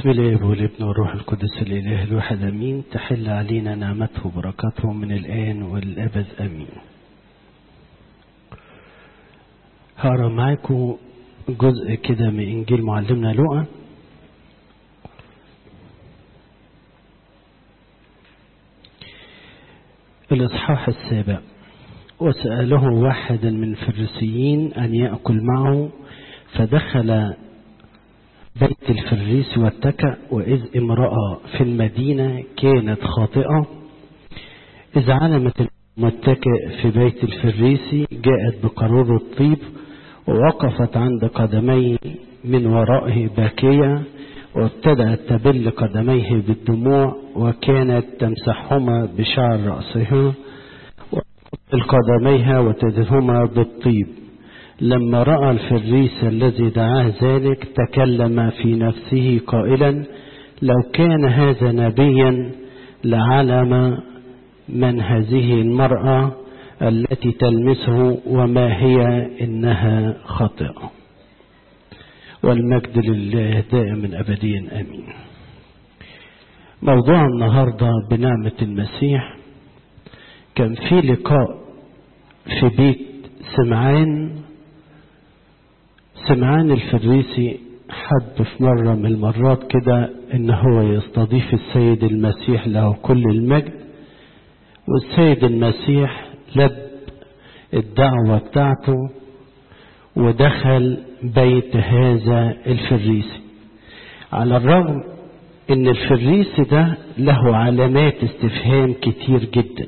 بسم الله والابن والروح القدس الإله الواحد أمين تحل علينا نعمته وبركاته من الآن والأبد أمين هقرا معاكم جزء كده من إنجيل معلمنا لوقا الإصحاح السابع وسأله واحد من الفريسيين أن يأكل معه فدخل بيت الفريس واتكأ وإذ امرأة في المدينة كانت خاطئة إذ علمت المتكئ في بيت الفريس جاءت بقارور الطيب ووقفت عند قدميه من ورائه باكية وابتدأت تبل قدميه بالدموع وكانت تمسحهما بشعر رأسها قدميها وتدهما بالطيب لما رأى الفريس الذي دعاه ذلك تكلم في نفسه قائلا لو كان هذا نبيا لعلم من هذه المرأة التي تلمسه وما هي إنها خاطئة والمجد لله دائما أبديا أمين موضوع النهاردة بنعمة المسيح كان في لقاء في بيت سمعان سمعان الفريسي حب في مرة من المرات كده ان هو يستضيف السيد المسيح له كل المجد والسيد المسيح لب الدعوة بتاعته ودخل بيت هذا الفريسي على الرغم ان الفريسي ده له علامات استفهام كتير جدا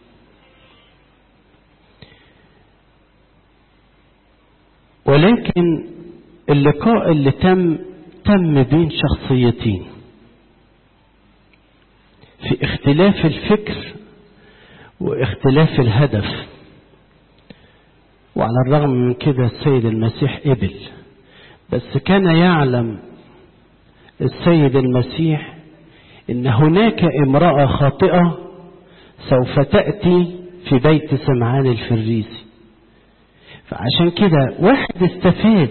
ولكن اللقاء اللي تم تم بين شخصيتين في اختلاف الفكر واختلاف الهدف وعلى الرغم من كده السيد المسيح قبل بس كان يعلم السيد المسيح ان هناك امرأة خاطئة سوف تأتي في بيت سمعان الفريسي فعشان كده واحد استفاد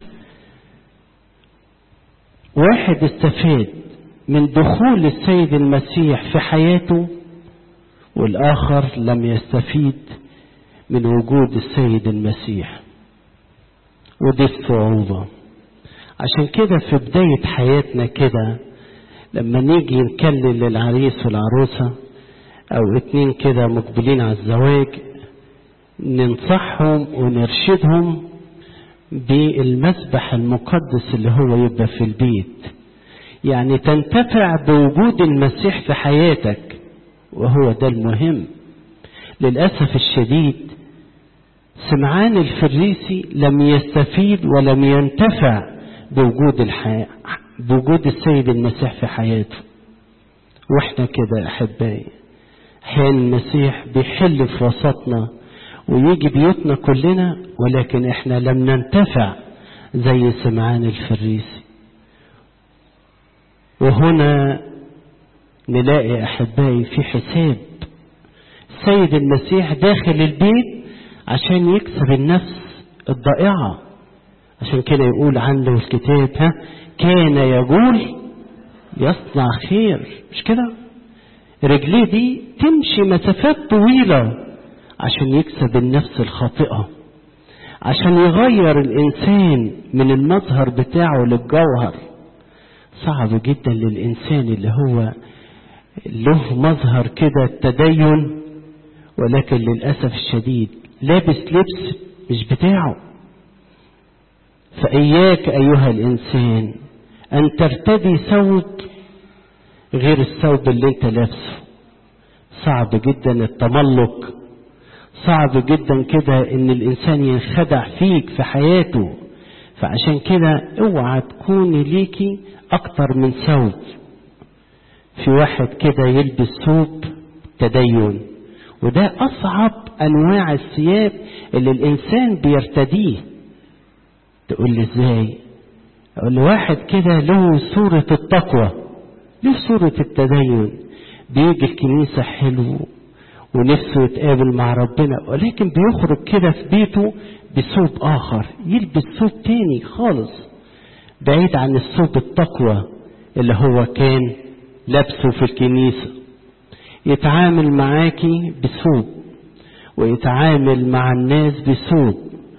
واحد استفاد من دخول السيد المسيح في حياته والآخر لم يستفيد من وجود السيد المسيح ودي الصعوبة عشان كده في بداية حياتنا كده لما نيجي نكلل للعريس والعروسة أو اتنين كده مقبلين على الزواج ننصحهم ونرشدهم بالمسبح المقدس اللي هو يبقى في البيت يعني تنتفع بوجود المسيح في حياتك وهو ده المهم للأسف الشديد سمعان الفريسي لم يستفيد ولم ينتفع بوجود الحياة بوجود السيد المسيح في حياته واحنا كده احبائي حين المسيح بيحل في وسطنا ويجي بيوتنا كلنا ولكن احنا لم ننتفع زي سمعان الفريسي وهنا نلاقي احبائي في حساب السيد المسيح داخل البيت عشان يكسب النفس الضائعة عشان كده يقول عنه الكتاب ها كان يقول يصنع خير مش كده رجليه دي تمشي مسافات طويله عشان يكسب النفس الخاطئة عشان يغير الإنسان من المظهر بتاعه للجوهر صعب جدا للإنسان اللي هو له مظهر كده التدين ولكن للأسف الشديد لابس لبس مش بتاعه فإياك أيها الإنسان أن ترتدي ثوب غير الثوب اللي انت لابسه صعب جدا التملق صعب جدا كده ان الانسان ينخدع فيك في حياته فعشان كده اوعى تكوني ليكي اكتر من ثوب في واحد كده يلبس ثوب تدين وده اصعب انواع الثياب اللي الانسان بيرتديه تقول لي ازاي اقول له واحد كده له صورة التقوى له صورة التدين بيجي الكنيسة حلو ونفسه يتقابل مع ربنا ولكن بيخرج كده في بيته بثوب آخر يلبس ثوب تاني خالص بعيد عن الثوب التقوى اللي هو كان لابسه في الكنيسة يتعامل معاكي بسوء ويتعامل مع الناس بسوء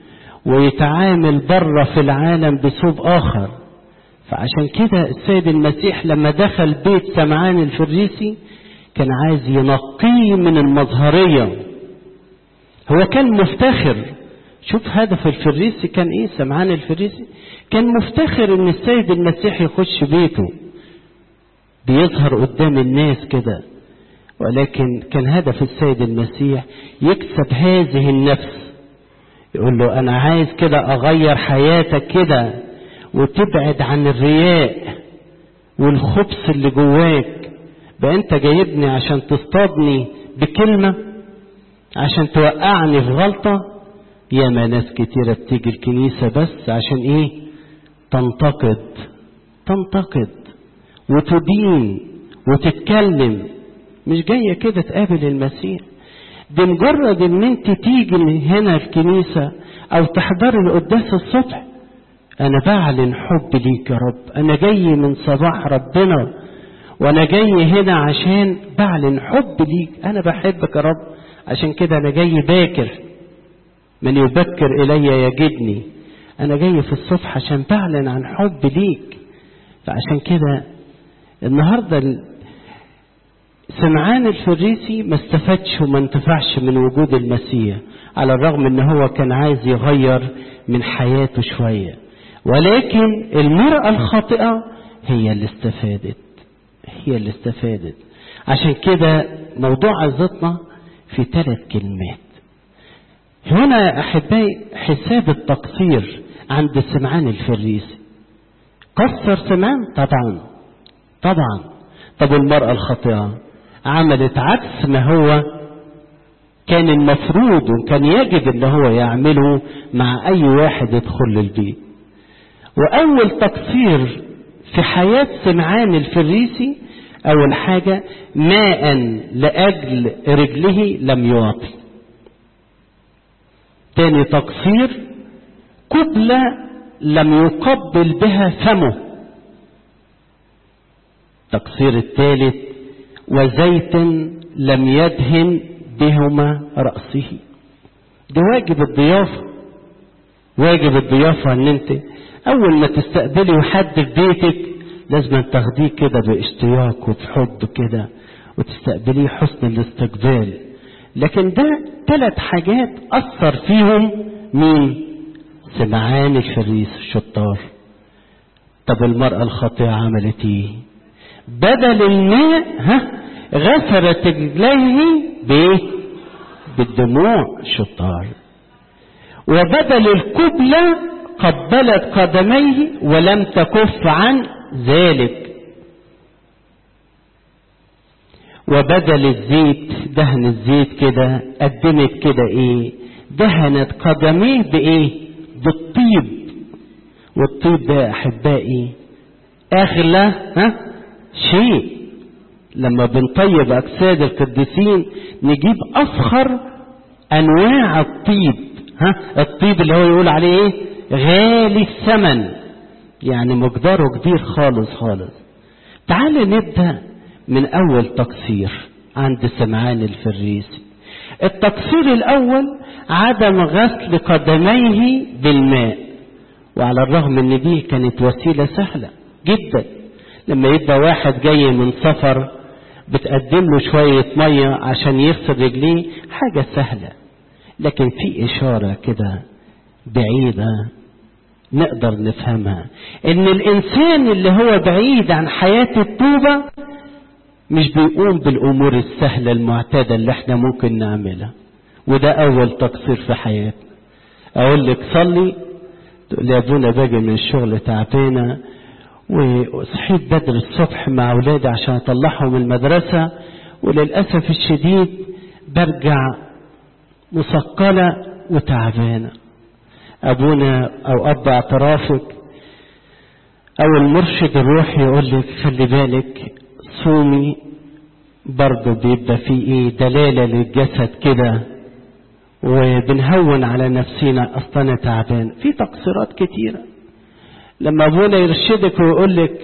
ويتعامل بره في العالم بسوء آخر فعشان كده السيد المسيح لما دخل بيت سمعان الفريسي كان عايز ينقيه من المظهرية هو كان مفتخر شوف هدف الفريسي كان ايه سمعان الفريسي كان مفتخر ان السيد المسيح يخش بيته بيظهر قدام الناس كده ولكن كان هدف السيد المسيح يكسب هذه النفس يقول له انا عايز كده اغير حياتك كده وتبعد عن الرياء والخبث اللي جواك بقى انت جايبني عشان تصطادني بكلمة عشان توقعني في غلطة ياما ناس كتيرة بتيجي الكنيسة بس عشان ايه تنتقد تنتقد وتدين وتتكلم مش جاية كده تقابل المسيح دي مجرد ان انت تيجي هنا الكنيسة او تحضري القداس الصبح انا بعلن حب ليك يا رب انا جاي من صباح ربنا وانا جاي هنا عشان بعلن حب ليك انا بحبك يا رب عشان كده انا جاي باكر من يبكر الي يجدني انا جاي في الصبح عشان بعلن عن حب ليك فعشان كده النهارده سمعان الفريسي ما استفادش وما انتفعش من وجود المسيح على الرغم ان هو كان عايز يغير من حياته شويه ولكن المرأة الخاطئة هي اللي استفادت هي اللي استفادت عشان كده موضوع عظتنا في ثلاث كلمات هنا أحبائي حساب التقصير عند سمعان الفريسي قصر سمعان طبعا طبعا طب المرأة الخاطئة عملت عكس ما هو كان المفروض وكان يجب ان هو يعمله مع اي واحد يدخل البيت وأول تقصير في حياة سمعان الفريسي أول حاجة ماء لأجل رجله لم يعطي تاني تقصير قبلة لم يقبل بها فمه التقصير الثالث وزيت لم يدهن بهما رأسه ده واجب الضيافة واجب الضيافة ان انت اول ما تستقبلي حد في بيتك لازم تاخديه كده باشتياق وبحب كده وتستقبليه حسن الاستقبال لكن ده ثلاث حاجات اثر فيهم مين سمعان الفريس الشطار طب المرأة الخاطئة عملت ايه بدل الماء ها غسلت رجليه بايه بالدموع شطار وبدل القبلة قبلت قدميه ولم تكف عن ذلك وبدل الزيت دهن الزيت كده قدمت كده ايه دهنت قدميه بايه بالطيب والطيب ده احبائي اغلى ها شيء لما بنطيب اجساد القديسين نجيب افخر انواع الطيب ها الطيب اللي هو يقول عليه ايه غالي الثمن يعني مقداره كبير خالص خالص تعال نبدا من اول تقصير عند سمعان الفريسي التقصير الاول عدم غسل قدميه بالماء وعلى الرغم ان دي كانت وسيله سهله جدا لما يبقى واحد جاي من سفر بتقدم له شويه ميه عشان يغسل رجليه حاجه سهله لكن في اشاره كده بعيده نقدر نفهمها ان الانسان اللي هو بعيد عن حياه التوبه مش بيقوم بالامور السهله المعتاده اللي احنا ممكن نعملها وده اول تقصير في حياتنا اقول لك صلي تقول لي يا ابونا باجي من الشغل تعبانه وصحيت بدري الصبح مع اولادي عشان اطلعهم المدرسه وللاسف الشديد برجع مثقله وتعبانه ابونا او اب اعترافك او المرشد الروحي يقول لك خلي بالك صومي برضه بيبقى فيه ايه دلاله للجسد كده وبنهون على نفسنا اصلا انا تعبان في تقصيرات كتيره لما ابونا يرشدك ويقول لك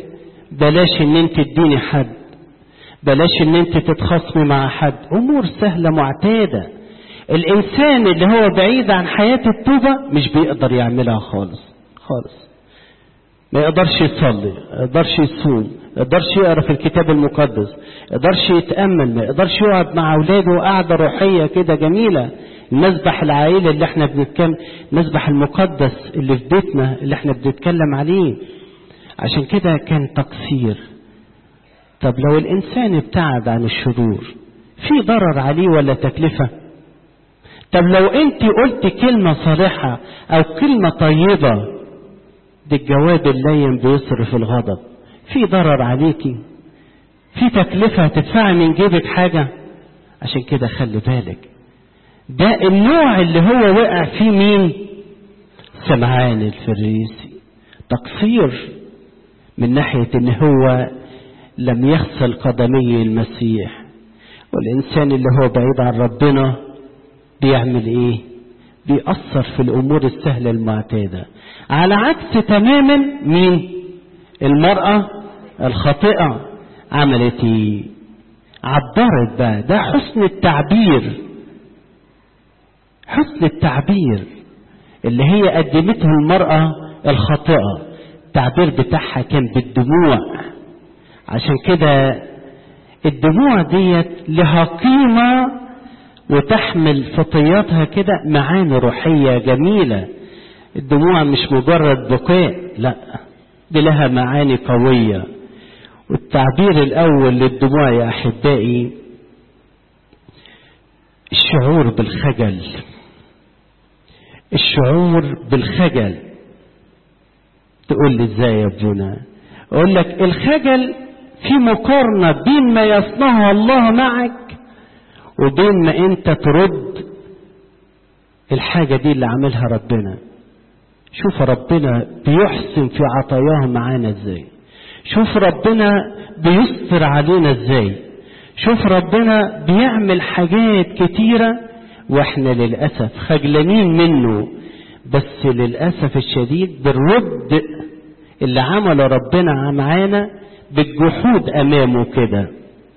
بلاش ان انت تديني حد بلاش ان انت تتخاصمي مع حد امور سهلة معتادة الانسان اللي هو بعيد عن حياة التوبة مش بيقدر يعملها خالص خالص ما يقدرش يصلي ما يقدرش يصوم ما يقدرش يقرا في الكتاب المقدس ما يقدرش يتامل ما يقدرش يقعد مع اولاده قعده روحيه كده جميله المسبح العائلي اللي احنا بنتكلم المسبح المقدس اللي في بيتنا اللي احنا بنتكلم عليه عشان كده كان تقصير طب لو الانسان ابتعد عن الشرور في ضرر عليه ولا تكلفه طب لو انت قلت كلمه صالحه او كلمه طيبه دي الجواب اللين بيصرف الغضب في ضرر عليكي في تكلفة هتدفعي من جيبك حاجة عشان كده خلي بالك ده النوع اللي هو وقع فيه مين سمعان الفريسي تقصير من ناحية ان هو لم يغسل قدمي المسيح والانسان اللي هو بعيد عن ربنا بيعمل ايه بيأثر في الامور السهلة المعتادة على عكس تماما مين المرأة الخاطئة عملت ايه عبرت بقى ده حسن التعبير حسن التعبير اللي هي قدمته المرأة الخاطئة التعبير بتاعها كان بالدموع عشان كده الدموع ديت لها قيمة وتحمل فطياتها كده معاني روحية جميلة الدموع مش مجرد بكاء لا دي لها معاني قوية والتعبير الأول للدموع يا أحبائي الشعور بالخجل الشعور بالخجل تقول لي ازاي يا ابونا اقول لك الخجل في مقارنة بين ما يصنعه الله معك وبين ما انت ترد الحاجة دي اللي عملها ربنا شوف ربنا بيحسن في عطاياه معانا ازاي شوف ربنا بيستر علينا ازاي شوف ربنا بيعمل حاجات كتيرة واحنا للأسف خجلانين منه بس للأسف الشديد بنرد اللي عمله ربنا معانا بالجحود أمامه كده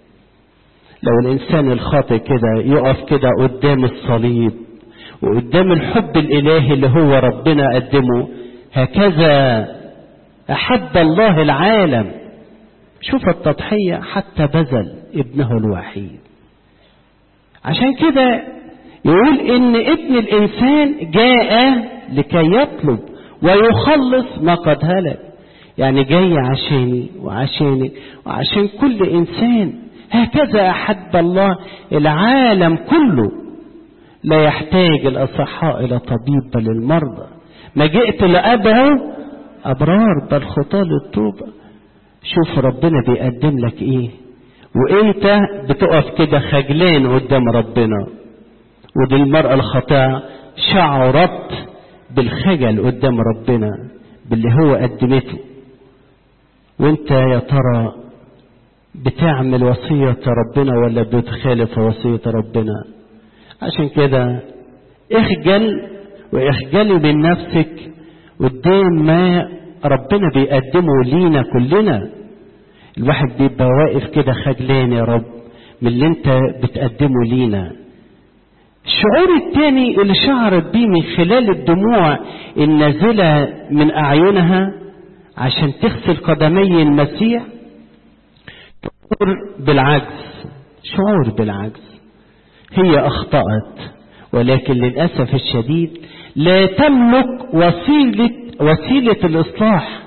لو الإنسان الخاطئ كده يقف كده قدام الصليب وقدام الحب الإلهي اللي هو ربنا قدمه هكذا أحب الله العالم شوف التضحية حتى بذل ابنه الوحيد عشان كده يقول إن ابن الإنسان جاء لكي يطلب ويخلص ما قد هلك يعني جاي عشاني وعشانك وعشان كل إنسان هكذا أحب الله العالم كله لا يحتاج الأصحاء إلى طبيب بل المرضى ما جئت لأدعو أبرار بل خطاة للتوبة شوف ربنا بيقدم لك إيه وإنت بتقف كده خجلان قدام ربنا ودي المرأة الخاطئة شعرت بالخجل قدام ربنا باللي هو قدمته وانت يا ترى بتعمل وصية ربنا ولا بتخالف وصية ربنا عشان كده اخجل واخجلي من نفسك قدام ما ربنا بيقدمه لينا كلنا الواحد بيبقى واقف كده خجلان يا رب من اللي انت بتقدمه لينا الشعور الثاني اللي شعرت بيه من خلال الدموع النازلة من أعينها عشان تغسل قدمي المسيح شعور بالعجز شعور بالعجز هي أخطأت ولكن للأسف الشديد لا تملك وسيلة وسيلة الإصلاح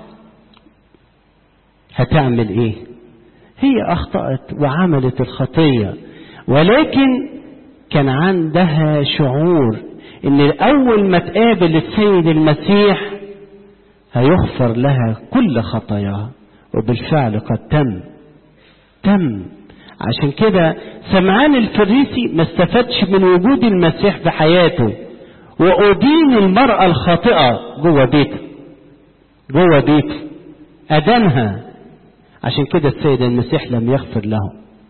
هتعمل إيه؟ هي أخطأت وعملت الخطية ولكن كان عندها شعور إن أول ما تقابل السيد المسيح هيغفر لها كل خطاياها وبالفعل قد تم تم عشان كده سمعان الفريسي ما استفادش من وجود المسيح في حياته وأدين المرأة الخاطئة جوه بيته جوه بيته أدانها عشان كده السيد المسيح لم يغفر له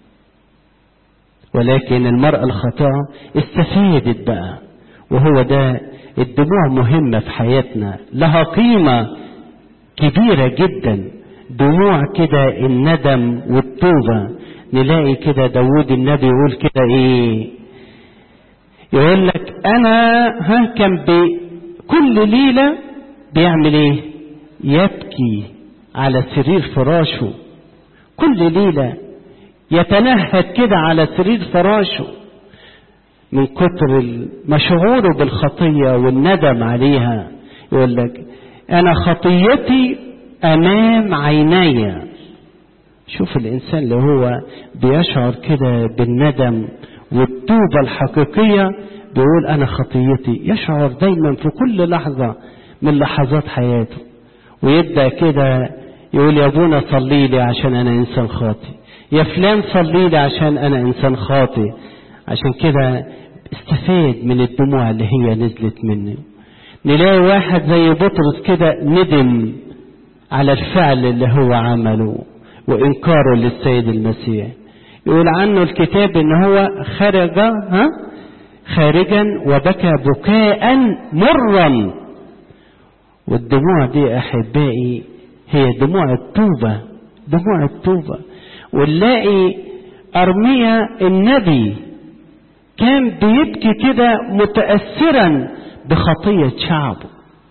ولكن المرأة الخاطئة استفادت بقى وهو ده الدموع مهمة في حياتنا لها قيمة كبيرة جدا دموع كده الندم والتوبة نلاقي كده داود النبي يقول كده ايه يقول لك انا ها كان بكل ليلة بيعمل ايه يبكي على سرير فراشه كل ليلة يتنهد كده على سرير فراشه من كتر مشعوره بالخطية والندم عليها يقول لك أنا خطيتي أمام عيني شوف الإنسان اللي هو بيشعر كده بالندم والتوبة الحقيقية بيقول أنا خطيتي يشعر دايما في كل لحظة من لحظات حياته ويبدأ كده يقول يا ابونا صلي لي عشان أنا إنسان خاطي يا فلان صلي لي عشان أنا إنسان خاطي عشان كده استفاد من الدموع اللي هي نزلت منه نلاقي واحد زي بطرس كده ندم على الفعل اللي هو عمله وإنكاره للسيد المسيح يقول عنه الكتاب ان هو خرج ها خارجا وبكى بكاء مرا والدموع دي احبائي هي دموع التوبه دموع التوبه ونلاقي ارميا النبي كان بيبكي كده متاثرا بخطيه شعبه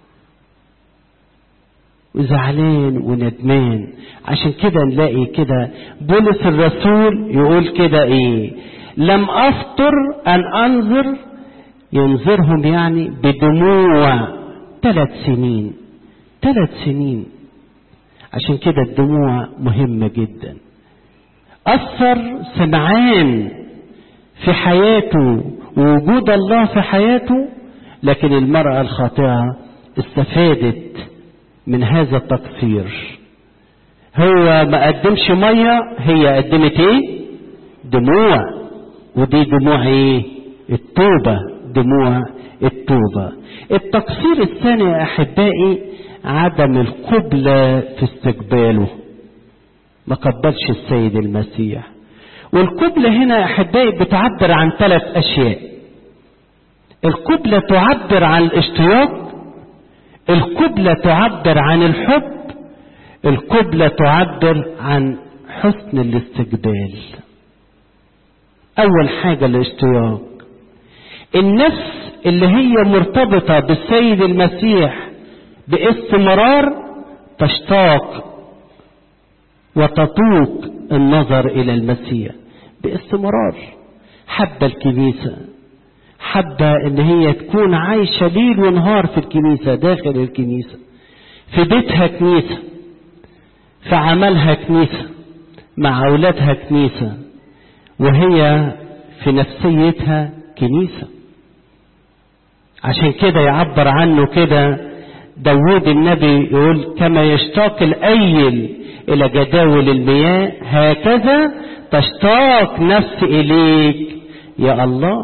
وزعلان وندمان عشان كده نلاقي كده بولس الرسول يقول كده ايه لم افطر ان انظر ينظرهم يعني بدموع ثلاث سنين ثلاث سنين عشان كده الدموع مهمة جدا أثر سمعان في حياته ووجود الله في حياته لكن المرأة الخاطئة استفادت من هذا التقصير هو ما قدمش ميه هي قدمت ايه دموع ودي دموع ايه التوبه دموع التوبه التقصير الثاني يا احبائي عدم القبلة في استقباله ما قبلش السيد المسيح والقبلة هنا يا احبائي بتعبر عن ثلاث اشياء القبلة تعبر عن الاشتياق القبلة تعبر عن الحب القبلة تعبر عن حسن الاستقبال أول حاجة الاشتياق النفس اللي هي مرتبطة بالسيد المسيح باستمرار تشتاق وتطوق النظر إلى المسيح باستمرار حب الكنيسة حابة ان هي تكون عايشة ليل ونهار في الكنيسة داخل الكنيسة في بيتها كنيسة في عملها كنيسة مع أولادها كنيسة وهي في نفسيتها كنيسة عشان كده يعبر عنه كده داود النبي يقول كما يشتاق الأيل إلى جداول المياه هكذا تشتاق نفسي إليك يا الله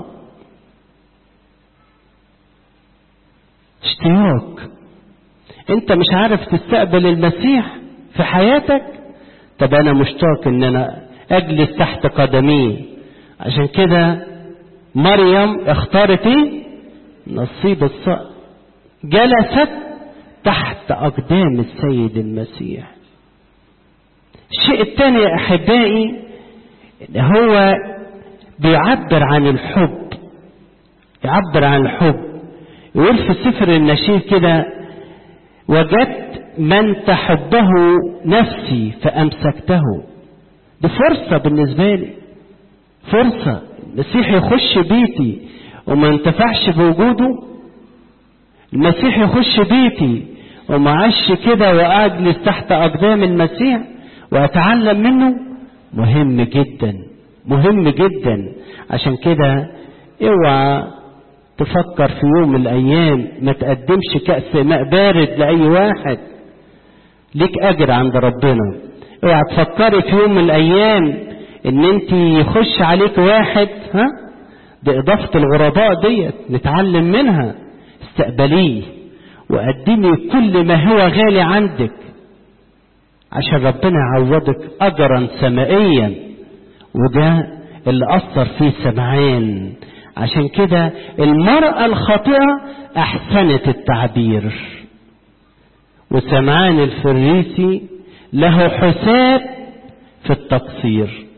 اشتياق انت مش عارف تستقبل المسيح في حياتك طب انا مشتاق ان انا اجلس تحت قدميه عشان كده مريم اختارت ايه نصيب الصقر جلست تحت اقدام السيد المسيح الشيء الثاني يا احبائي هو بيعبر عن الحب يعبر عن الحب يقول في سفر النشيد كده وجدت من تحبه نفسي فأمسكته دي فرصة بالنسبة لي فرصة المسيح يخش بيتي وما انتفعش بوجوده المسيح يخش بيتي وما عش كده وأجلس تحت أقدام المسيح وأتعلم منه مهم جدا مهم جدا عشان كده اوعى تفكر في يوم من الايام ما تقدمش كأس ماء بارد لأي واحد ليك اجر عند ربنا اوعى تفكري في يوم من الايام ان انت يخش عليك واحد ها باضافة الغرباء ديت نتعلم منها استقبليه وقدمي كل ما هو غالي عندك عشان ربنا يعوضك اجرا سمائيا وده اللي اثر فيه سمعان عشان كده المرأة الخاطئة أحسنت التعبير وسمعان الفريسي له حساب في التقصير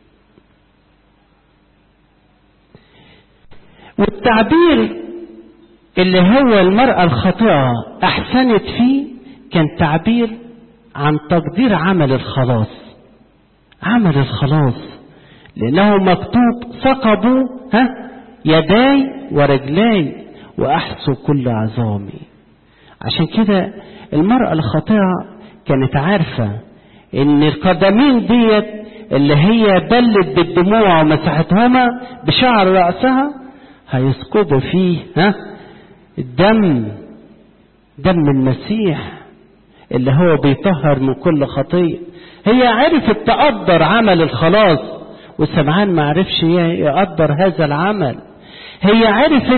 والتعبير اللي هو المرأة الخاطئة أحسنت فيه كان تعبير عن تقدير عمل الخلاص عمل الخلاص لأنه مكتوب ثقبوا ها يداي ورجلاي وأحسوا كل عظامي عشان كده المرأة الخاطئة كانت عارفة إن القدمين ديت اللي هي بلت بالدموع ومسحتهما بشعر رأسها هيسكبوا فيه ها الدم دم المسيح اللي هو بيطهر من كل خطية هي عرفت تقدر عمل الخلاص وسمعان ما عرفش يقدر هذا العمل هي عرفت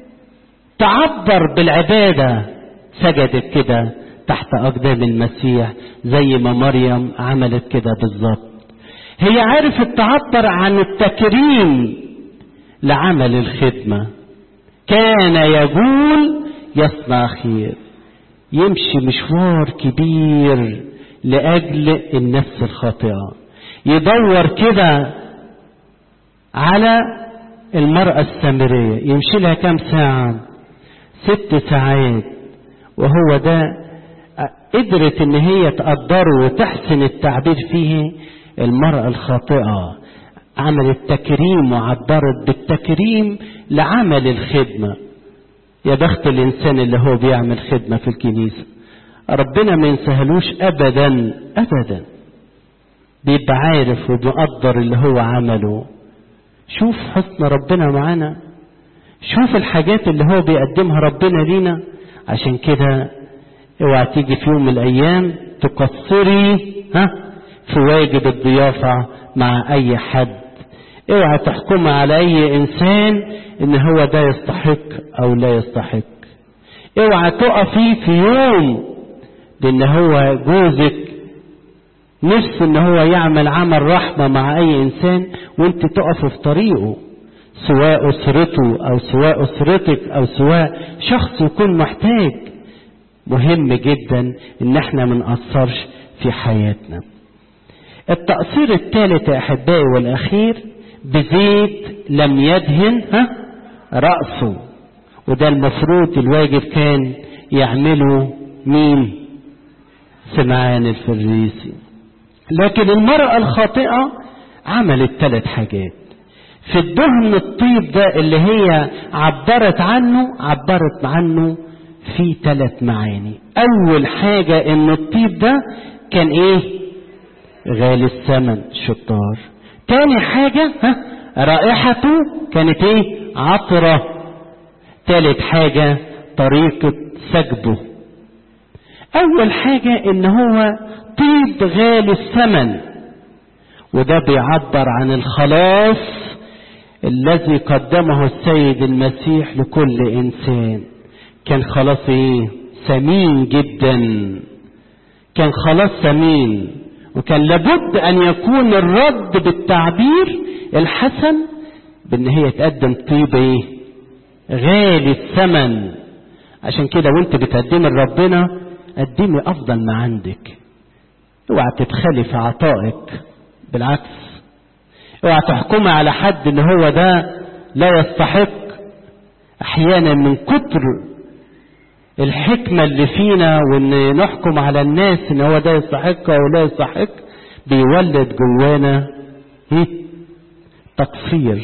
تعبر بالعبادة سجدت كده تحت أقدام المسيح زي ما مريم عملت كده بالظبط هي عرفت تعبر عن التكريم لعمل الخدمة كان يقول يصنع خير يمشي مشوار كبير لأجل النفس الخاطئة يدور كده على المرأة السامرية يمشي لها كام ساعة ست ساعات وهو ده قدرت ان هي تقدره وتحسن التعبير فيه المرأة الخاطئة عملت تكريم وعبرت بالتكريم لعمل الخدمة يا بخت الإنسان اللي هو بيعمل خدمة في الكنيسة ربنا ما ينسهلوش أبدا أبدا بيبقى عارف وبيقدر اللي هو عمله شوف حسن ربنا معانا شوف الحاجات اللي هو بيقدمها ربنا لينا عشان كده اوعى تيجي في يوم من الايام تقصري ها في واجب الضيافة مع اي حد اوعى تحكم على اي انسان ان هو ده يستحق او لا يستحق اوعى تقفي في يوم لان هو جوزك نفسه ان هو يعمل عمل رحمة مع اي انسان وانت تقف في طريقه سواء اسرته او سواء اسرتك او سواء شخص يكون محتاج مهم جدا ان احنا ما نقصرش في حياتنا التقصير الثالث يا احبائي والاخير بزيت لم يدهن ها رأسه وده المفروض الواجب كان يعمله مين سمعان الفريسي لكن المرأة الخاطئة عملت ثلاث حاجات في الدهن الطيب ده اللي هي عبرت عنه عبرت عنه في ثلاث معاني اول حاجة ان الطيب ده كان ايه غالي الثمن شطار تاني حاجة ها رائحته كانت ايه عطرة تالت حاجة طريقة سكبه اول حاجة ان هو طيب غالي الثمن وده بيعبر عن الخلاص الذي قدمه السيد المسيح لكل انسان كان خلاص ايه ثمين جدا كان خلاص ثمين وكان لابد ان يكون الرد بالتعبير الحسن بان هي تقدم طيب ايه غالي الثمن عشان كده وانت بتقدمي لربنا قدمي افضل ما عندك اوعى تبخلي في عطائك بالعكس اوعى تحكمي على حد ان هو ده لا يستحق احيانا من كتر الحكمة اللي فينا وان نحكم على الناس ان هو ده يستحق او لا يستحق بيولد جوانا ايه تقصير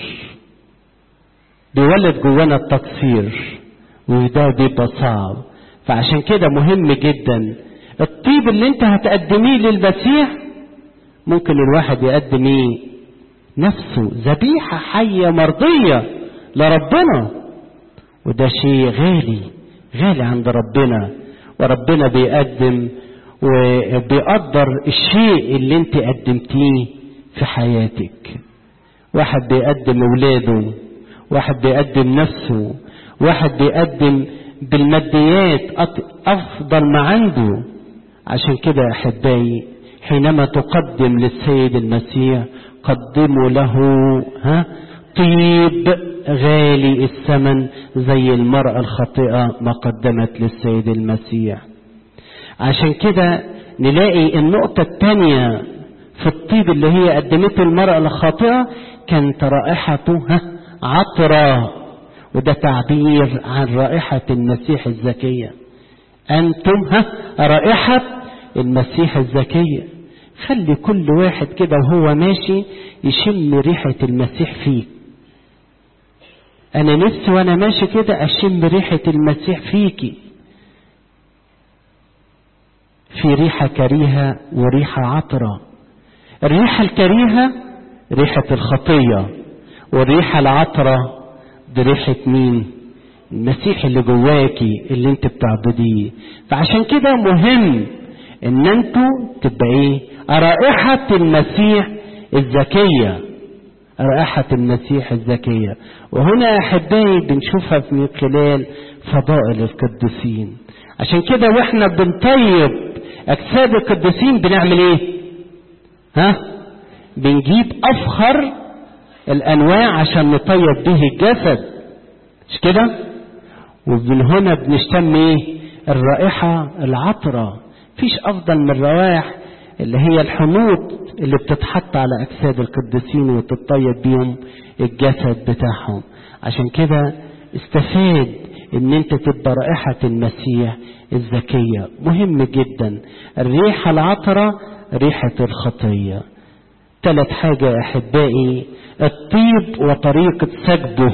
بيولد جوانا التقصير وده بيبقى صعب فعشان كده مهم جدا الطيب اللي انت هتقدميه للمسيح ممكن الواحد يقدم ايه نفسه ذبيحة حية مرضية لربنا وده شيء غالي غالي عند ربنا وربنا بيقدم وبيقدر الشيء اللي انت قدمتيه في حياتك واحد بيقدم اولاده واحد بيقدم نفسه واحد بيقدم بالماديات افضل ما عنده عشان كده يا احبائي حينما تقدم للسيد المسيح قدموا له ها طيب غالي الثمن زي المرأة الخاطئة ما قدمت للسيد المسيح عشان كده نلاقي النقطة الثانية في الطيب اللي هي قدمته المرأة الخاطئة كانت رائحته ها عطرة وده تعبير عن رائحة المسيح الزكية أنتم ها رائحة المسيح الزكية خلي كل واحد كده وهو ماشي يشم ريحة المسيح فيك أنا نفسي وأنا ماشي كده أشم ريحة المسيح فيكي في ريحة كريهة وريحة عطرة الريحة الكريهة ريحة الخطية والريحة العطرة دي ريحة مين المسيح اللي جواكي اللي انت بتعبديه فعشان كده مهم ان انتوا تبقى ايه رائحة المسيح الزكية رائحة المسيح الزكية وهنا يا احبائي بنشوفها من خلال فضائل القديسين عشان كده واحنا بنطيب اجساد القديسين بنعمل ايه ها بنجيب افخر الانواع عشان نطيب به الجسد مش كده ومن هنا بنشتم ايه الرائحة العطرة فيش افضل من الروائح اللي هي الحنوط اللي بتتحط على اجساد القديسين وتطيب بيهم الجسد بتاعهم عشان كده استفاد ان انت تبقى رائحة المسيح الزكية مهم جدا الريحة العطرة ريحة الخطية ثلاث حاجة يا احبائي الطيب وطريقة سجده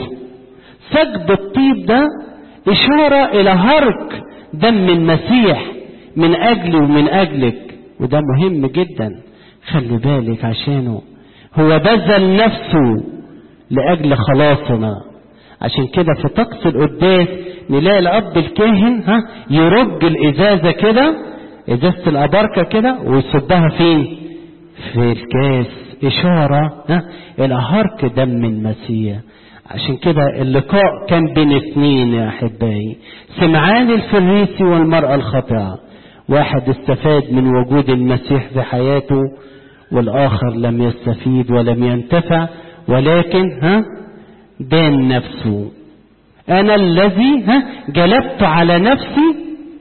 سجد الطيب ده اشارة الى هرك دم المسيح من اجلي ومن اجلك وده مهم جدا خلي بالك عشانه هو بذل نفسه لاجل خلاصنا عشان كده في طقس القداس نلاقي الاب الكاهن ها يرج الازازه كده ازازه الاباركه كده ويصبها فين في الكاس اشاره ها الى هرك دم المسيح عشان كده اللقاء كان بين اثنين يا احبائي سمعان الفريسي والمراه الخاطئه واحد استفاد من وجود المسيح في حياته والاخر لم يستفيد ولم ينتفع ولكن ها دان نفسه انا الذي ها جلبت على نفسي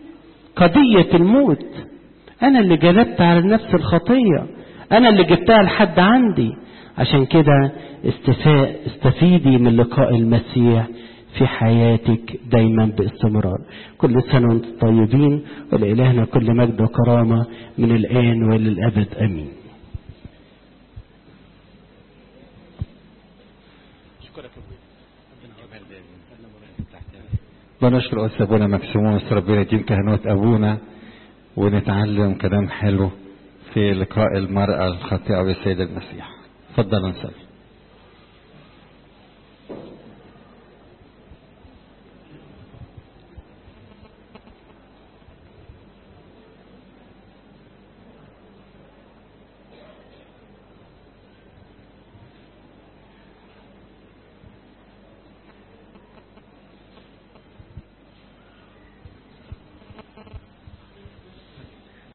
قضيه الموت انا اللي جلبت على نفسي الخطيه انا اللي جبتها لحد عندي عشان كده استفاء استفيدي من لقاء المسيح في حياتك دايما باستمرار كل سنة وانتم طيبين ولإلهنا كل مجد وكرامة من الآن وللأبد أمين بنشكر أستاذ أبونا مكسيموس ربنا يديم كهنوت أبونا ونتعلم كلام حلو في لقاء المرأة الخاطئة والسيد المسيح تفضل نصلي